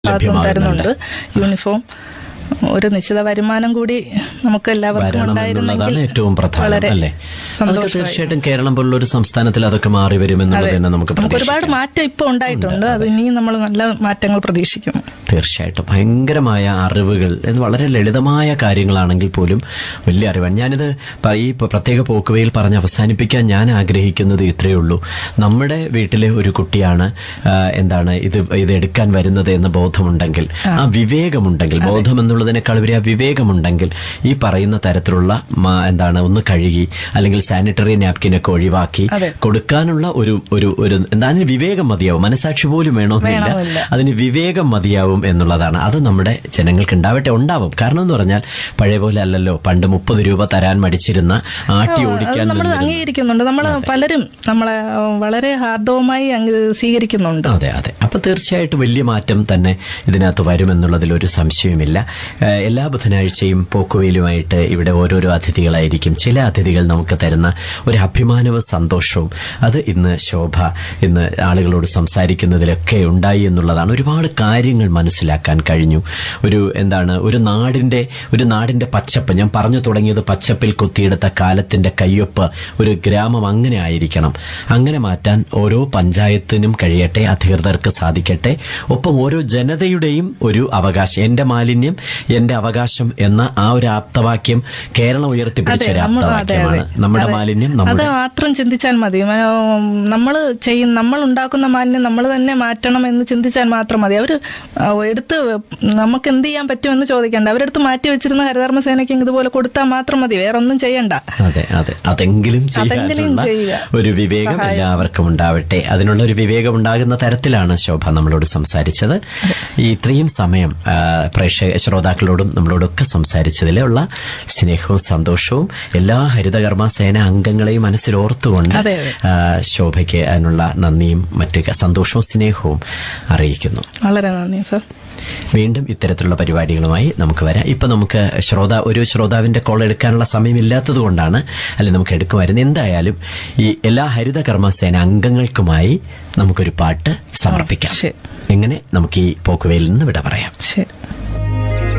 ഭാഗത്തും ലഭ്യമാകുന്നുണ്ട്. തരുന്നുണ്ട് യൂണിഫോം ഒരു നിശ്ചിത വരുമാനം കൂടി നമുക്ക് എല്ലാവർക്കും വരണം എന്നുള്ളതാണ് ഉണ്ടായിരുന്നെങ്കിൽ ഏറ്റവും പ്രധാനം വളരെ അല്ലേ അതൊക്കെ സന്തോഷമായി. തീർച്ചയായിട്ടും കേരളം പോലുള്ള ഒരു സംസ്ഥാനത്തിൽ അതൊക്കെ മാറി വരുമെന്നുള്ളത് അതെ. തന്നെ നമുക്ക് നമുക്ക് ഒരുപാട് പ്രതീക്ഷിക്കാം. മാറ്റം ഇപ്പൊ ഉണ്ടായിട്ടുണ്ട് അത് ഇനിയും നമ്മൾ നല്ല മാറ്റങ്ങൾ പ്രതീക്ഷിക്കുന്നു തീർച്ചയായിട്ടും ഭയങ്കരമായ അറിവുകൾ ഇത് വളരെ ലളിതമായ കാര്യങ്ങളാണെങ്കിൽ പോലും വലിയ അറിവാണ് ഞാനിത് പ- ഈ പ- പ്രത്യേക പോക്കുവയിൽ പറഞ്ഞ് അവസാനിപ്പിക്കാൻ ഞാൻ ആഗ്രഹിക്കുന്നത് ഇത്രയേ ഉള്ളൂ നമ്മുടെ വീട്ടിലെ ഒരു കുട്ടിയാണ് ആ, എന്താണ് ഇത് ഇത് എടുക്കാൻ വരുന്നത് എന്ന ബോധമുണ്ടെങ്കിൽ ആ വിവേകമുണ്ടെങ്കിൽ ബോധം എന്നുള്ളതിനേക്കാൾ ഉപരി ആ വിവേകമുണ്ടെങ്കിൽ ഈ പറയുന്ന തരത്തിലുള്ള മ- എന്താണ് ഒന്ന് കഴുകി അല്ലെങ്കിൽ സാനിറ്ററി നാപ്കിനൊക്കെ ഒഴിവാക്കി അതെ. കൊടുക്കാനുള്ള ഒരു ഒരു ഒരു എന്താ അതിന് വിവേകം മതിയാവും മനസാക്ഷി പോലും വേണമെന്നില്ല വേണമെന്നില്ല. അതിന് വിവേകം മതിയാവും എന്നുള്ളതാണ് അത് നമ്മുടെ ജനങ്ങൾക്ക് ഉണ്ടാവട്ടെ ഉണ്ടാവും കാരണം എന്ന് പറഞ്ഞാൽ പഴയ പോലെ അല്ലല്ലോ പണ്ട് മുപ്പത് രൂപ തരാൻ മടിച്ചിരുന്ന ആട്ടി ഓടിക്കാൻ നമ്മൾ നിന്നിരുന്ന- അംഗീകരിക്കുന്നുണ്ട് നമ്മൾ പലരും നമ്മളെ ഏഹ്, വളരെ ഹാർദവമായി അങ്ങ് സ്വീകരിക്കുന്നുണ്ട് അതെ അതെ അപ്പൊ തീർച്ചയായിട്ടും വലിയ മാറ്റം തന്നെ ഇതിനകത്ത് വരുമെന്നുള്ളതിൽ ഒരു സംശയവുമില്ല ഏഹ് എല്ലാ ബുധനാഴ്ചയും പോക്കുവയിലുമായിട്ട് ഇവിടെ ഓരോരോ അതിഥികളായിരിക്കും ചില അതിഥികൾ നമുക്ക് തരുന്ന ഒരു അഭിമാനവും സന്തോഷവും അത് ഇന്ന് ശോഭ ഇന്ന് ആളുകളോട് സംസാരിക്കുന്നതിലൊക്കെ ഉണ്ടായി എന്നുള്ളതാണ് ഒരുപാട് കാര്യങ്ങൾ മനസ്സിലാക്കാൻ കഴിഞ്ഞു ഒരു എന്താണ് ഒരു നാടിന്റെ ഒരു നാടിന്റെ പച്ചപ്പ് ഞാൻ പറഞ്ഞു തുടങ്ങിയത് പച്ചപ്പിൽ കൊത്തിയെടുത്ത കാലത്തിന്റെ കയ്യൊപ്പ് ഒരു ഗ്രാമം അങ്ങനെ ആയിരിക്കണം അങ്ങനെ മാറ്റാൻ ഓരോ പഞ്ചായത്തിനും കഴിയട്ടെ അധികൃതർക്ക് സാധിക്കട്ടെ ഒപ്പം ഓരോ ജനതയുടെയും ഒരു അവകാശം എന്റെ മാലിന്യം എന്റെ അവകാശം എന്ന ആ ഒരു ആപ്തവാക്യം കേരളം ഉയർത്തിപ്പിടിച്ച ഒരു നമ്മ- ആപ്തവാക്യമാണ് നമ്മുടെ അതെ. മാലിന്യം അത് നമ്മുടെ മാത്രം ചിന്തിച്ചാൽ മതി നമ്മൾ ചെയ്യും നമ്മൾ ഉണ്ടാക്കുന്ന മാലിന്യം നമ്മൾ തന്നെ മാറ്റണം എന്ന് ചിന്തിച്ചാൽ മാത്രം മതി അവര് ആ, എടുത്ത് നമുക്ക് എന്ത് ചെയ്യാൻ പറ്റുമെന്ന് ചോദിക്കണ്ട അവരെടുത്ത് മാറ്റി വെച്ചിരുന്ന ഹരിതകർമ്മ സേനയ്ക്ക് ഇതുപോലെ കൊടുത്താൽ മാത്രം മതി വേറെ ഒന്നും ചെയ്യണ്ട അതെ അതെ അതെങ്കിലും അതെങ്കിലും ചെയ്യാനുള്ള ചെയ്യുക. ഒരു വിവേകം സഹായം. എല്ലാവർക്കും ഉണ്ടാവട്ടെ അതിനുള്ള ഒരു വിവേകം ഉണ്ടാകുന്ന തരത്തിലാണ് ശോഭ നമ്മളോട് സംസാരിച്ചത് ഈ ഇത്രയും സമയം ആ, പ്രേക്ഷക ശ്രോതാക്കളോടും നമ്മളോടൊക്കെ സംസാരിച്ചതിലുള്ള സ്നേഹവും സന്തോഷവും എല്ലാ ഹരിതകർമ്മ സേന അംഗങ്ങളെയും മനസ്സിൽ ഓർത്തുകൊണ്ട് അതെ, അതെ. ആ, ശോഭയ്ക്ക് അതിനുള്ള നന്ദിയും മറ്റ് സന്തോഷവും സ്നേഹവും അറിയിക്കുന്നു വളരെ നന്ദി സർ വീണ്ടും ഇത്തരത്തിലുള്ള പരിപാടികളുമായി നമുക്ക് വരാം ഇപ്പൊ നമുക്ക് ശ്രോത ഒരു ശ്രോതാവിന്റെ കോൾ എടുക്കാനുള്ള സമയമില്ലാത്തത് കൊണ്ടാണ് അല്ലെ നമുക്ക് എടുക്കുമായിരുന്നു എന്തായാലും ഈ എല്ലാ ഹരിത കർമ്മസേന അംഗങ്ങൾക്കുമായി നമുക്കൊരു പാട്ട് സമർപ്പിക്കാം ശരി എങ്ങനെ നമുക്ക് ഈ പോക്കുവയിൽ നിന്ന് വിട പറയാം ശരി